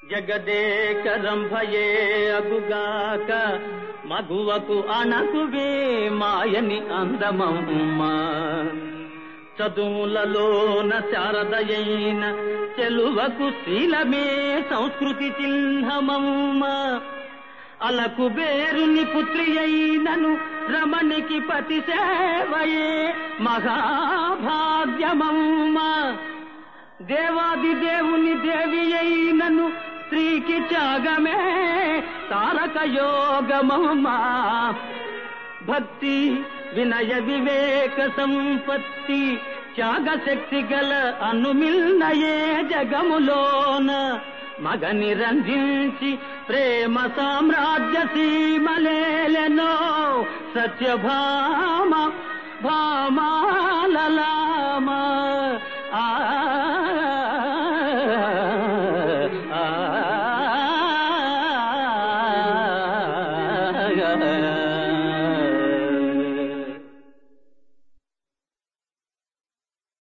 జగదేకరంభయే అగుగాక మగువకు అణకువే మాయని అందమమ్మ చదువులలోన శారదయైన చెలువకు శీలమే సంస్కృతి చిహ్నమమ్మ అలకు బేరుని పుత్రి అయినను రమణికి పతి సేవయే మహాభాగ్యమమ్మ దేవాది దేవుని దేవి అయినను స్త్రీకి త్యాగమే తారక యోగమమ్మా భక్తి వినయ వివేక సంపత్తి త్యాగ శక్తి గల అనుమిల్నయే జగములోన మగని రంజించి ప్రేమ సామ్రాజ్య సీమలేలెనో సత్యభామ భామాలలామ ఆ ఆ